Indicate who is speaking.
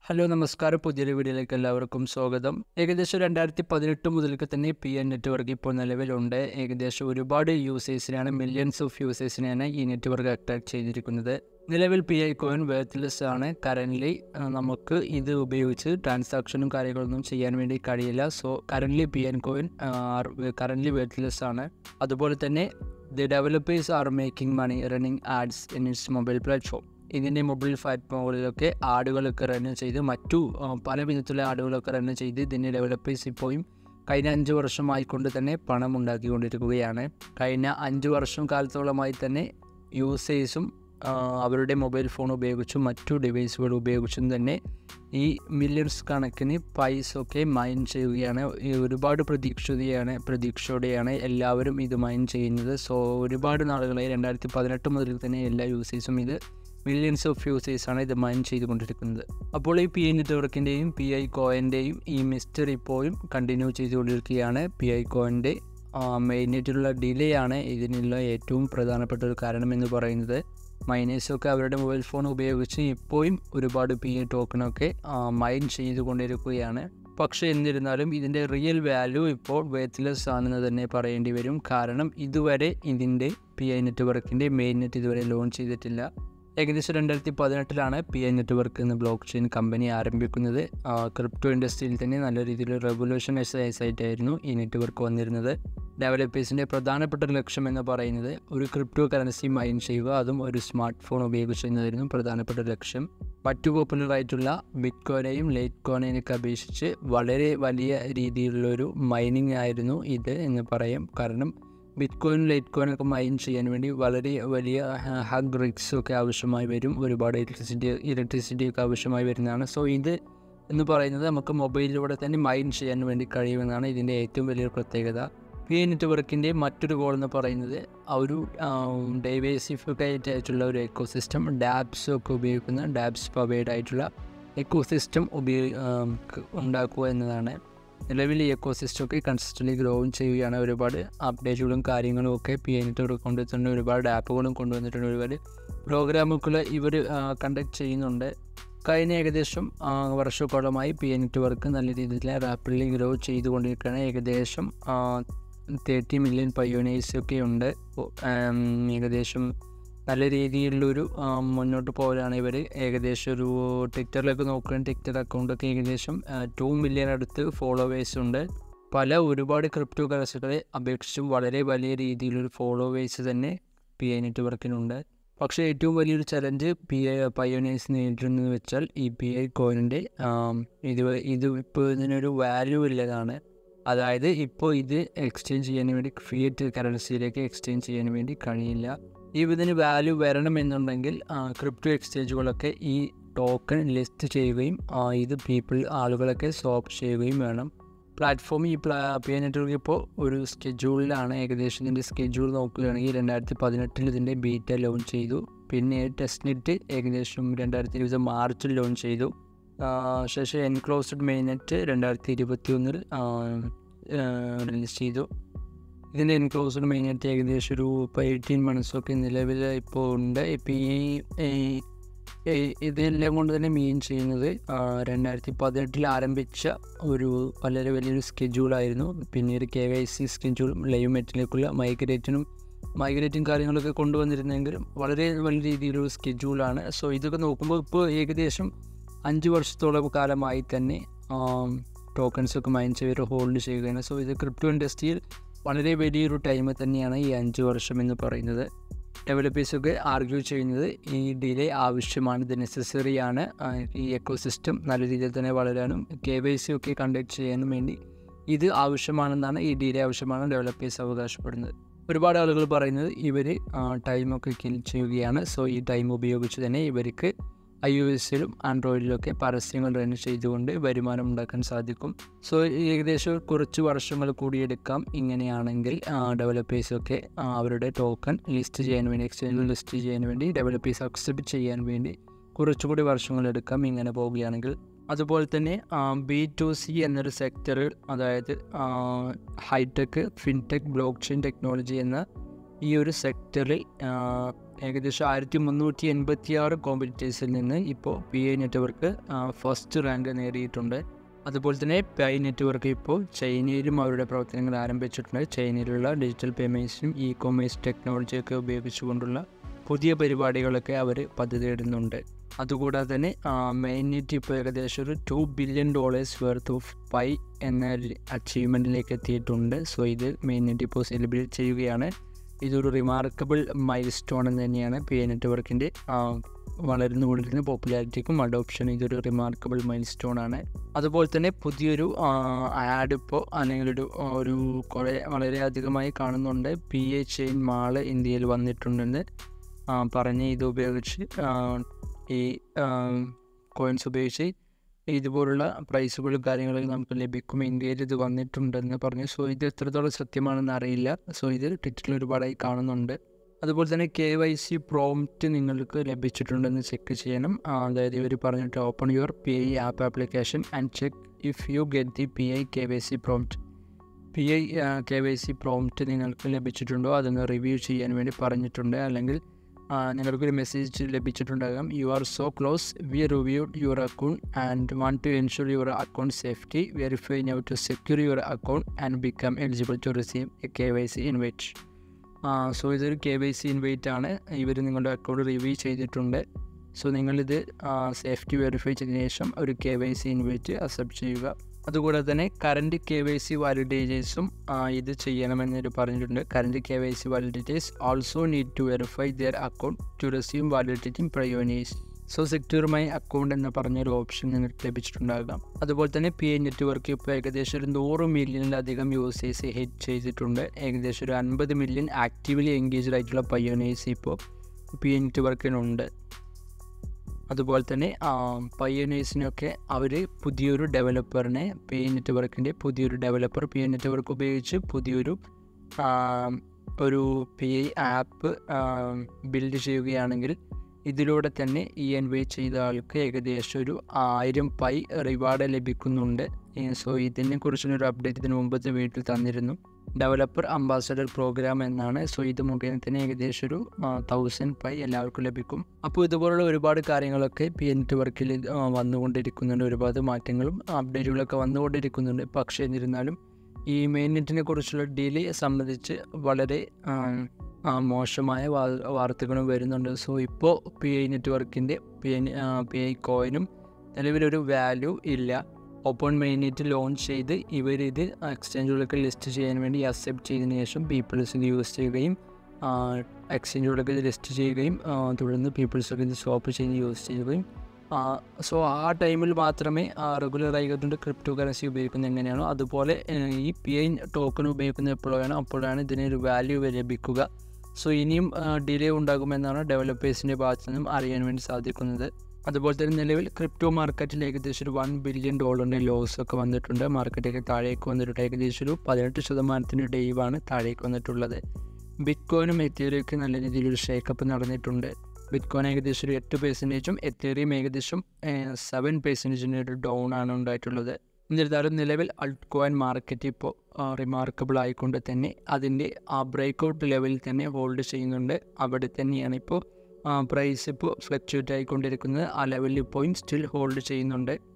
Speaker 1: hello നമസ്കാരം പുതിയൊരു വീഡിയോയിലേക്ക് എല്ലാവർക്കും സ്വാഗതം ഏകദേശം രണ്ടായിരത്തി പതിനെട്ട് മുതൽക്ക് തന്നെ പി എൻ നെറ്റ്വർക്ക് ഇപ്പോൾ നിലവിലുണ്ട് ഏകദേശം ഒരുപാട് യൂസേഴ്സിനാണ് മില്യൺസ് ഓഫ് യൂസേഴ്സിനെയാണ് ഈ നെറ്റ്വർക്ക് അട്രാക്ട് ചെയ്തിരിക്കുന്നത് നിലവിൽ പി ഐ കോയിൻ വേർത്ത്ലെസ് ആണ് കറൻ്റ്ലി നമുക്ക് ഇത് ഉപയോഗിച്ച് ട്രാൻസാക്ഷനും കാര്യങ്ങളൊന്നും ചെയ്യാൻ വേണ്ടി കഴിയില്ല so currently P N coin currently worthless ആണ് അതുപോലെ തന്നെ the developers are making money running ads in its mobile platform ഇതിൻ്റെ മൊബൈൽ പ്ലാറ്റ്ഫോമുകളിലൊക്കെ ആഡുകളൊക്കെ റൺ ചെയ്ത് മറ്റു ആ, പല വിധത്തിലുള്ള ആഡുകളൊക്കെ റൺ ചെയ്ത് ഇതിൻ്റെ ഡെവലപ്പേഴ്സ് ഇപ്പോഴും കഴിഞ്ഞ അഞ്ച് വർഷമായിക്കൊണ്ട് തന്നെ പണം ഉണ്ടാക്കിക്കൊണ്ടിരിക്കുകയാണ് കഴിഞ്ഞ അഞ്ച് വർഷം കാലത്തോളമായി തന്നെ യൂസേഴ്സും ആ, അവരുടെ മൊബൈൽ ഫോൺ ഉപയോഗിച്ചും മറ്റു ഡിവൈസുകൾ ഉപയോഗിച്ചും തന്നെ ഈ മില്യൺസ് കണക്കിന് പൈസ ഒക്കെ മൈൻ ചെയ്യുകയാണ് ഈ ഒരുപാട് പ്രതീക്ഷതയാണ് പ്രതീക്ഷയോടെയാണ് എല്ലാവരും ഇത് മൈൻ ചെയ്യുന്നത് സോ ഒരുപാട് നാളുകളായി രണ്ടായിരത്തി പതിനെട്ട് മുതൽ തന്നെ എല്ലാ യൂസേഴ്സും ഇത് മില്യൺസ് ഓഫ് യൂസേഴ്സാണ് ഇത് മൈൻ ചെയ്തുകൊണ്ടിരിക്കുന്നത് അപ്പോൾ ഈ പി ഐ നെറ്റ്വർക്കിൻ്റെയും പി ഐ കോയിൻ്റെയും ഈ മിസ്റ്റർ ഇപ്പോഴും കണ്ടിന്യൂ ചെയ്തുകൊണ്ടിരിക്കുകയാണ് പി ഐ കോയിൻ്റെ മെയിനായിട്ടുള്ള ഡിലേ ആണ് ഇതിനുള്ള ഏറ്റവും പ്രധാനപ്പെട്ട ഒരു കാരണം എന്ന് പറയുന്നത് മൈനേഴ്സൊക്കെ അവരുടെ മൊബൈൽ ഫോൺ ഉപയോഗിച്ച് ഇപ്പോഴും ഒരുപാട് പി ഐ ടോക്കണൊക്കെ മൈൻ ചെയ്തുകൊണ്ടിരിക്കുകയാണ് പക്ഷേ എന്നിരുന്നാലും ഇതിൻ്റെ റിയൽ വാല്യൂ ഇപ്പോൾ വേത്ത്ലെസ് ആണെന്ന് തന്നെ പറയേണ്ടി വരും കാരണം ഇതുവരെ ഇതിൻ്റെ പി ഐ നെറ്റ്വർക്കിൻ്റെ മെയിൻ നെറ്റ് ഇതുവരെ ലോഞ്ച് ചെയ്തിട്ടില്ല ഏകദേശം രണ്ടായിരത്തി പതിനെട്ടിലാണ് പി ഐ നെറ്റ്വർക്ക് എന്ന ബ്ലോക്ക് ചെയിൻ കമ്പനി ആരംഭിക്കുന്നത് ക്രിപ്റ്റോ ഇൻഡസ്ട്രിയിൽ തന്നെ നല്ല രീതിയിൽ റെവല്യൂഷൻ എക്സസൈസ് ആയിട്ടായിരുന്നു ഈ നെറ്റ്വർക്ക് വന്നിരുന്നത് ഡെവലപ്പേഴ്സിൻ്റെ പ്രധാനപ്പെട്ട ഒരു ലക്ഷ്യം എന്ന് പറയുന്നത് ഒരു ക്രിപ്റ്റോ കറൻസി മൈൻ ചെയ്യുക അതും ഒരു സ്മാർട്ട് ഫോൺ ഉപയോഗിച്ച് ചെയ്യുന്നതായിരുന്നു പ്രധാനപ്പെട്ട ഒരു ലക്ഷ്യം മറ്റു പോപ്പുലർ ആയിട്ടുള്ള ബിറ്റ് കോയിനെയും ലേറ്റ് കോയിനെയൊക്കെ അപേക്ഷിച്ച് വളരെ വലിയ രീതിയിലുള്ളൊരു മൈനിങ് ആയിരുന്നു ഇത് എന്ന് പറയാം കാരണം ബിറ്റ് കോയിൻ ലൈറ്റ് കോയിൻ ഒക്കെ മൈൻ ചെയ്യാൻ വേണ്ടി വളരെ വലിയ ഹഗ് റിക്സ് ഒക്കെ ആവശ്യമായി വരും ഒരുപാട് ഇലക്ട്രിസിറ്റി ഇലക്ട്രിസിറ്റി ഒക്കെ ആവശ്യമായി വരുന്നതാണ് സോ ഇത് എന്ന് പറയുന്നത് നമുക്ക് മൊബൈലിലൂടെ തന്നെ മൈൻ ചെയ്യാൻ വേണ്ടി കഴിയുമെന്നാണ് ഇതിൻ്റെ ഏറ്റവും വലിയൊരു പ്രത്യേകത പി ഐ നെറ്റ്വർക്കിൻ്റെ മറ്റൊരു ഗോൾ എന്ന് പറയുന്നത് ആ ഒരു ഡൈവേഴ്സിഫിക്കൈറ്റ് ആയിട്ടുള്ള ഒരു എക്കോ സിസ്റ്റം ഡാബ്സ് ഒക്കെ ഉപയോഗിക്കുന്ന ഡാബ്സ് പവേഡ് ആയിട്ടുള്ള എക്കോ സിസ്റ്റം ഉപയോഗി ഉണ്ടാക്കുക എന്നതാണ് നിലവിൽ ഈ എക്കോ സിസ്റ്റം ഒക്കെ കൺസിസ്റ്റൻ്റ്ലി ഗ്രോവും ചെയ്യുകയാണ് ഒരുപാട് അപ്ഡേറ്റുകളും കാര്യങ്ങളും ഒക്കെ പി ഐ നെറ്റ്വർക്ക് കൊണ്ടുവന്നിട്ടുണ്ട് ഒരുപാട് ആപ്പുകളും കൊണ്ടുവന്നിട്ടുണ്ട് ഒരുപാട് പ്രോഗ്രാമുകൾ ഇവർ കണ്ടക്ട് ചെയ്യുന്നുണ്ട് കഴിഞ്ഞ ഏകദേശം ആ, വർഷത്തോളമായി പി ഐ നെറ്റ്വർക്ക് നല്ല രീതിയിൽ റാപ്പിഡ്ലി ഗ്രോ ചെയ്തുകൊണ്ടിരിക്കുകയാണ് ഏകദേശം തേർട്ടി മില്യൺ പയോനേഴ്സ് ഒക്കെ ഉണ്ട് ഓ, ആം, ഏകദേശം നല്ല രീതിയിലുള്ളൊരു ആ, മുന്നോട്ട് പോകലാണ് ഇവർ ഏകദേശം ഒരു ട്വിറ്ററിലൊക്കെ നോക്കുകയാണെങ്കിൽ ട്വിറ്റർ അക്കൗണ്ടൊക്കെ ഏകദേശം ടു മില്യൺ അടുത്ത് ഫോളോവേഴ്സ് ഉണ്ട് പല ഒരുപാട് ക്രിപ്റ്റോ കറൻസികളെ അപേക്ഷിച്ചും വളരെ വലിയ രീതിയിലൊരു ഫോളോവേഴ്സ് തന്നെ പി ഐ നെറ്റ്വർക്കിനുണ്ട് പക്ഷേ ഏറ്റവും വലിയൊരു ചലഞ്ച് പി ഐ പയോനേഴ്സ് നേരിടുന്നതെന്ന് വെച്ചാൽ ഈ പി ഐ കോയിനിൻ്റെ ഇത് ഇത് ഇപ്പോൾ ഇതിനൊരു വാല്യൂ ഇല്ലതാണ് അതായത് ഇപ്പോൾ ഇത് എക്സ്ചേഞ്ച് ചെയ്യാൻ വേണ്ടി ഫിയറ്റ് കറൻസിയിലേക്ക് എക്സ്ചേഞ്ച് ചെയ്യാൻ വേണ്ടി കഴിയില്ല ഈ ഇതിന് വാല്യൂ വരണമെന്നുണ്ടെങ്കിൽ ക്രിപ്റ്റോ എക്സ്ചേഞ്ചുകളൊക്കെ ഈ ടോക്കൺ ലിസ്റ്റ് ചെയ്യുകയും ആ, ഇത് പീപ്പിൾ ആളുകളൊക്കെ സോപ്പ് ചെയ്യുകയും വേണം പ്ലാറ്റ്ഫോം ഈ പ്ലാ പി നെറ്റ്വർക്ക് ഇപ്പോൾ ഒരു സ്കെഡ്യൂളിലാണ് ഏകദേശം ഇതിൻ്റെ സ്കെഡ്യൂൾ നോക്കുകയാണെങ്കിൽ രണ്ടായിരത്തി പതിനെട്ടിൽ ഇതിൻ്റെ ബീറ്റ ലോഞ്ച് ചെയ്തു പിന്നെ ടെസ്റ്റ് നെറ്റ് ഏകദേശം രണ്ടായിരത്തി ഇരുപത് മാർച്ചിൽ ലോഞ്ച് ചെയ്തു ആ, ശേഷം എൻക്ലോസ്ഡ് മെയിൻ നെറ്റ് രണ്ടായിരത്തി ഇരുപത്തി ഒന്നിൽ റിലീസ് ചെയ്തു ഇതിൻ്റെ എൻക്ലോസ്ഡ് മെയിൻ നെറ്റ് ഏകദേശം ഒരു ഇപ്പോൾ എയ്റ്റീൻ മന്ത്സൊക്കെ നിലവിൽ ഇപ്പോൾ ഉണ്ട് ഇപ്പോൾ ഈ ഈ- ഈ- ഇതെല്ലാം കൊണ്ട് തന്നെ മീൻ ചെയ്യുന്നത് ആ, രണ്ടായിരത്തി പതിനെട്ടിൽ ആരംഭിച്ച ഒരു വളരെ വലിയൊരു സ്കെഡ്യൂളായിരുന്നു പിന്നീട് കെ വൈ സി സ്കെഡ്യൂളും ലൈവ് മെറ്റിലേക്കുള്ള മൈഗ്രേറ്റിനും മൈഗ്രേറ്റും കാര്യങ്ങളൊക്കെ കൊണ്ടുവന്നിരുന്നെങ്കിലും വളരെ വലിയ രീതിയിലൊരു സ്കെഡ്യൂളാണ് സോ ഇതൊക്കെ നോക്കുമ്പോൾ ഇപ്പോൾ ഏകദേശം അഞ്ച് വർഷത്തോളം കാലമായി തന്നെ ടോക്കൺസ് ഒക്കെ മൈൻ ചെയ്ത് ഹോൾഡ് ചെയ്യുകയാണ് സോ ഇത് ക്രിപ്റ്റോ ഇൻഡസ്ട്രിയിൽ വളരെ വലിയൊരു ടൈം തന്നെയാണ് ഈ അഞ്ച് വർഷം എന്ന് പറയുന്നത് ഡെവലപ്പേഴ്സൊക്കെ ആർഗ്യൂ ചെയ്യുന്നത് ഈ ഡിലേ ആവശ്യമാണ് ഇത് നെസസറി ആണ് ആ, ഈ എക്കോ സിസ്റ്റം നല്ല രീതിയിൽ തന്നെ വളരാനും കെ വൈ സി ഒക്കെ കണ്ടക്ട് ചെയ്യാനും വേണ്ടി ഇത് ആവശ്യമാണെന്നാണ് ഈ ഡിലേ ആവശ്യമാണ് ഡെവലപ്പേഴ്സ് അവകാശപ്പെടുന്നത് ഒരുപാട് ആളുകൾ പറയുന്നത് ഇവർ ടൈമൊക്കെ കിൽ ചെയ്യുകയാണ് സോ ഈ ടൈം ഉപയോഗിച്ച് തന്നെ ഇവർക്ക് ഐ ഒ എസിലും ആൻഡ്രോയിഡിലൊക്കെ പരസ്യങ്ങൾ റൺ ചെയ്തുകൊണ്ട് വരുമാനം ഉണ്ടാക്കാൻ സാധിക്കും സോ ഏകദേശം കുറച്ച് വർഷങ്ങൾ കൂടി എടുക്കാം ഇങ്ങനെയാണെങ്കിൽ ഡെവലപ്പേഴ്സൊക്കെ അവരുടെ ടോക്കൺ ലിസ്റ്റ് ചെയ്യാൻ വേണ്ടി എക്സ്ചേഞ്ചിൽ ലിസ്റ്റ് ചെയ്യാൻ വേണ്ടി ഡെവലപ്പേഴ്സ് അക്സെപ്റ്റ് ചെയ്യാൻ വേണ്ടി കുറച്ചുകൂടി വർഷങ്ങൾ എടുക്കാം ഇങ്ങനെ പോവുകയാണെങ്കിൽ അതുപോലെ തന്നെ ബി ടു സി എന്നൊരു സെക്ടറിൽ അതായത് hitech fintech blockchain technology എന്ന ഈ ഒരു സെക്ടറിൽ ഏകദേശം ആയിരത്തി മുന്നൂറ്റി എൺപത്തി ആറ് കോമ്പറ്റീറ്റേഴ്സിൽ നിന്ന് ഇപ്പോൾ P I network first rank നേടിയിട്ടുണ്ട് അതുപോലെ തന്നെ പി ഐ നെറ്റ്വർക്ക് ഇപ്പോൾ ചൈനയിലും അവരുടെ പ്രവർത്തനങ്ങൾ ആരംഭിച്ചിട്ടുണ്ട് ചൈനയിലുള്ള ഡിജിറ്റൽ പേയ്മെൻറ്റ്സിനും ഇ കൊമേഴ്സ് ടെക്നോളജിയൊക്കെ ഉപയോഗിച്ചുകൊണ്ടുള്ള പുതിയ പരിപാടികളൊക്കെ അവർ പദ്ധതിയിടുന്നുണ്ട് അതുകൂടാതെ തന്നെ മെയിൻ നെറ്റ് ഇപ്പോൾ ഏകദേശം ഒരു two billion dollars worth of pi എന്ന അച്ചീവ്മെൻറ്റിലേക്ക് എത്തിയിട്ടുണ്ട് സോ ഇത് മെയിൻ നെറ്റ് ഇപ്പോൾ സെലിബ്രേറ്റ് ചെയ്യുകയാണ് ഇതൊരു റിമാർക്കബിൾ മൈൽ സ്റ്റോൺ എന്ന് തന്നെയാണ് പി ഐ നെറ്റ്വർക്കിൻ്റെ വളർന്നു കൊണ്ടിരുന്ന പോപ്പുലാരിറ്റിക്കും അഡോപ്ഷനും ഇതൊരു റിമാർക്കബിൾ മൈൽ സ്റ്റോൺ ആണ് അതുപോലെ തന്നെ പുതിയൊരു ആഡ് ഇപ്പോൾ അല്ലെങ്കിൽ ഒരു ഒരു കുറേ വളരെയധികമായി കാണുന്നുണ്ട് പി എ ചെയിൻ മാള് ഇന്ത്യയിൽ വന്നിട്ടുണ്ടെന്ന് പറഞ്ഞ് ഇത് ഉപയോഗിച്ച് ഈ കോയിൻസ് ഉപയോഗിച്ച് ഇതുപോലുള്ള പ്രൈസുകളും കാര്യങ്ങളും നമുക്ക് ലഭിക്കും ഇന്ത്യയിൽ ഇത് വന്നിട്ടുണ്ടെന്ന് പറഞ്ഞു സോ ഇത് എത്രത്തോളം സത്യമാണെന്ന് അറിയില്ല സോ ഇത് ട്വിറ്ററിൽ ഒരുപാടായി കാണുന്നുണ്ട് അതുപോലെ തന്നെ കെ വൈ സി പ്രോംപ്റ്റ് നിങ്ങൾക്ക് ലഭിച്ചിട്ടുണ്ടെന്ന് ചെക്ക് ചെയ്യണം അതായത് ഇവർ പറഞ്ഞിട്ട് open your P I app application and check if you get the P I K Y C prompt P I K Y C prompt നിങ്ങൾക്ക് ലഭിച്ചിട്ടുണ്ടോ അതൊന്ന് റിവ്യൂ ചെയ്യാൻ വേണ്ടി പറഞ്ഞിട്ടുണ്ട് അല്ലെങ്കിൽ നിങ്ങൾക്കൊരു മെസ്സേജ് ലഭിച്ചിട്ടുണ്ടാകാം you are so close we reviewed your account and want to ensure your account safety verify now to secure your account and become eligible to receive a K Y C invite so ഇതൊരു K Y C invite ആണ് ഇവർ നിങ്ങളുടെ account review ചെയ്തിട്ടുണ്ട് so നിങ്ങളിത് safety verify ചെയ്തതിനു ശേഷം ഒരു K Y C invite accept ചെയ്യുക അതുകൂടാതെ തന്നെ കറൻറ്റ് കെ വൈ സി വാലിഡേറ്റേഴ്സും ഇത് ചെയ്യണമെന്നൊരു പറഞ്ഞിട്ടുണ്ട് current K Y C validators also need to verify their account to receive validating pioneers so secure my account എന്ന് പറഞ്ഞൊരു ഓപ്ഷൻ നിങ്ങൾക്ക് ലഭിച്ചിട്ടുണ്ടാകാം അതുപോലെ തന്നെ പി ഐ നെറ്റ്വർക്ക് ഇപ്പോൾ ഏകദേശം ഒരു നൂറ് മില്യണിലധികം യൂസേഴ്സ് ഹിറ്റ് ചെയ്തിട്ടുണ്ട് ഏകദേശം ഒരു അൻപത് മില്യൺ ആക്റ്റീവ്ലി എൻഗേജ്ഡ് ആയിട്ടുള്ള പയോനേഴ്സ് ഇപ്പോൾ പി ഐ നെറ്റ്വർക്കിനുണ്ട് അതുപോലെ തന്നെ പയ്യനേഴ്സിനൊക്കെ അവർ പുതിയൊരു ഡെവലപ്പറിനെ പി ഐ നെറ്റ്വർക്കിൻ്റെ പുതിയൊരു ഡെവലപ്പർ പി ഐ നെറ്റ്വർക്ക് ഉപയോഗിച്ച് പുതിയൊരു ഒരു പി ഐ ആപ്പ് ബിൽഡ് ചെയ്യുകയാണെങ്കിൽ ഇതിലൂടെ തന്നെ ഇ എൻ വൈ ചെയ്ത ആൾക്ക് ഏകദേശം ഒരു ആയിരം പൈ റിവാർഡ് ലഭിക്കുന്നുണ്ട് സോ ഇതിനെക്കുറിച്ചുള്ളൊരു അപ്ഡേറ്റ് ഇതിന് മുമ്പത്തെ വീട്ടിൽ തന്നിരുന്നു ഡെവലപ്പർ അംബാസഡർ പ്രോഗ്രാം എന്നാണ് സോ ഇത് മുഖേന തന്നെ ഏകദേശം ഒരു തൗസൻഡ് പൈ എല്ലാവർക്കും ലഭിക്കും അപ്പോൾ ഇതുപോലുള്ള ഒരുപാട് കാര്യങ്ങളൊക്കെ പി എൻ നെറ്റ്വർക്കിൽ വന്നുകൊണ്ടിരിക്കുന്നുണ്ട് ഒരുപാട് മാറ്റങ്ങളും അപ്ഡേറ്റുകളൊക്കെ വന്നുകൊണ്ടിരിക്കുന്നുണ്ട് പക്ഷേ എന്നിരുന്നാലും ഈ മെയിൻ നെറ്റിനെ കുറിച്ചുള്ള ഡിലേ സംബന്ധിച്ച് വളരെ മോശമായ വാർത്തകളും വരുന്നുണ്ട് സോ ഇപ്പോൾ പി ഐ നെറ്റ്വർക്കിൻ്റെ പി ഐ പി ഐ കോയിനും നിലവിലൊരു വാല്യൂ ഇല്ല ഓപ്പൺ മെയിനായിട്ട് ലോഞ്ച് ചെയ്ത് ഇവരിത് എക്സ്ചേഞ്ചുകളൊക്കെ ലിസ്റ്റ് ചെയ്യാൻ വേണ്ടി അക്സെപ്റ്റ് ചെയ്തതിനു ശേഷം പീപ്പിൾസ് ഇത് യൂസ് ചെയ്യുകയും എക്സ്ചേഞ്ചുകളൊക്കെ ഇത് ലിസ്റ്റ് ചെയ്യുകയും തുടർന്ന് പീപ്പിൾസൊക്കെ ഇത് സ്റ്റോപ്പ് ചെയ്ത് യൂസ് ചെയ്യുകയും സോ ആ ടൈമിൽ മാത്രമേ റെഗുലർ ആയിക്കൊണ്ട് ക്രിപ്റ്റോ കറൻസി ഉപയോഗിക്കുന്നത് എങ്ങനെയാണോ അതുപോലെ ഈ പി ഐ ടോക്കൺ ഉപയോഗിക്കുന്നത് എപ്പോഴാണ് അപ്പോഴാണ് ഇതിനൊരു വാല്യൂ ലഭിക്കുക സോ ഇനിയും ഡിലേ ഉണ്ടാകുമെന്നാണ് ഡെവലപ്പേഴ്സിൻ്റെ ഭാഗത്തു നിന്നും അറിയാൻ വേണ്ടി സാധിക്കുന്നത് അതുപോലെ തന്നെ നിലവിൽ ക്രിപ്റ്റോ മാർക്കറ്റിൽ ഏകദേശം ഒരു വൺ ബില്യൺ ഡോളറിൻ്റെ ലോസ് ഒക്കെ വന്നിട്ടുണ്ട് മാർക്കറ്റൊക്കെ താഴേക്ക് വന്നിട്ടുണ്ട് ഏകദേശം ഒരു പതിനെട്ട് ശതമാനത്തിൻ്റെ ഡേവാണ് താഴേക്ക് വന്നിട്ടുള്ളത് ബിറ്റ്കോയിനും എത്തേറിയൊക്കെ നല്ല രീതിയിലൊരു ഷേക്കപ്പ് നടന്നിട്ടുണ്ട് ബിറ്റ്കോയിൻ ഏകദേശം ഒരു എട്ട് പെർസെൻറ്റേജും എത്തേറിയും ഏകദേശം സെവൻ പെർസെൻറ്റേജിൻ്റെ ഒരു ഡൗൺ ആണ് ഉണ്ടായിട്ടുള്ളത് എന്നിരുന്നാലും നിലവിൽ അൾട്ട് കോയിൻ മാർക്കറ്റ് ഇപ്പോൾ റിമാർക്കബിൾ ആയിക്കൊണ്ട് തന്നെ അതിൻ്റെ ആ ബ്രേക്ക് ഔട്ട് ലെവലിൽ തന്നെ ഹോൾഡ് ചെയ്യുന്നുണ്ട് അവിടെ തന്നെയാണ് ഇപ്പോൾ പ്രൈസ് ഇപ്പോൾ ഫ്ലക്ച്വേറ്റ് ആയിക്കൊണ്ടിരിക്കുന്നത് ആ ലെവലിൽ പോയിന്റ് സ്റ്റിൽ ഹോൾഡ് ചെയ്യുന്നുണ്ട്